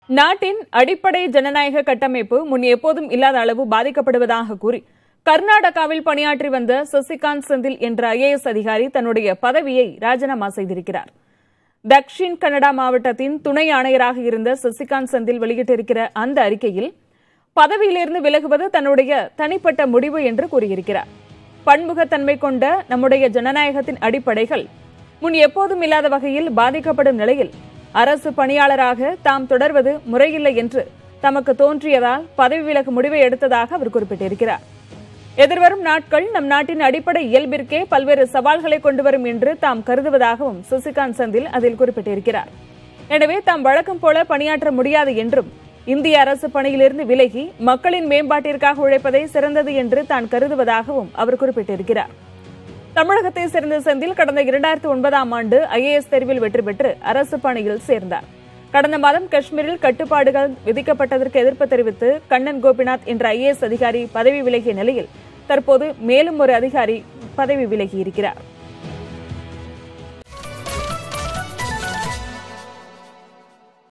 நாட்டின் அடிப்படை ஜனநாயக கட்டமைப்பு முன் எப்போதும் இல்லாத அளவு பாதிக்கப்படுவதாக கூறி கர்நாடகாவில் பணியாற்றி வந்த சசிகாந்த் செந்தில் என்ற ஐஏஎஸ் அதிகாரி தன்னுடைய பதவியை ராஜினாமா செய்திருக்கிறார் தக்ஷின் கன்னடா மாவட்டத்தின் துணை ஆணையராக இருந்த சசிகாந்த் செந்தில் வெளியிட்டிருக்கிற அந்த அறிக்கையில் பதவியிலிருந்து விலகுவது தன்னுடைய தனிப்பட்ட முடிவு என்று கூறியிருக்கிறார் பன்முகத்தன்மை கொண்ட நம்முடைய ஜனநாயகத்தின் அடிப்படைகள் முன் எப்போதும் இல்லாத வகையில் பாதிக்கப்படும் நிலையில் அரசு பணியாளராக தாம் தொடர்வது முறையில்லை என்று தமக்கு தோன்றியதால் பதவி விலகு முடிவை எடுத்ததாக அவர் குறிப்பிட்டிருக்கிறார் எதிர்வரும் நாட்கள் நம் நாட்டின் அடிப்படை இயல்பிற்கே பல்வேறு சவால்களை கொண்டு வரும் என்று தாம் கருதுவதாகவும் சசிகாந்த் செந்தில் அதில் குறிப்பிட்டிருக்கிறார் எனவே தாம் வழக்கம் போல பணியாற்ற முடியாது என்றும் இந்திய அரசு பணியிலிருந்து விலகி மக்களின் மேம்பாட்டிற்காக உழைப்பதே சிறந்தது என்று தான் கருதுவதாகவும் அவர் குறிப்பிட்டிருக்கிறார் தமிழகத்தை சேர்ந்த செந்தில் கடந்த இரண்டாயிரத்தி ஒன்பதாம் ஆண்டு ஐஏஎஸ் தேர்வில் வெற்றி பெற்று அரசு பணியில் சேர்ந்தார் கடந்த மாதம் காஷ்மீரில் கட்டுப்பாடுகள் விதிக்கப்பட்டதற்கு எதிர்ப்பு தெரிவித்து கண்ணன் கோபிநாத் என்ற ஐஏஎஸ் அதிகாரி பதவி விலகிய நிலையில் தற்போது மேலும் ஒரு அதிகாரி பதவி விலகியிருக்கிறார்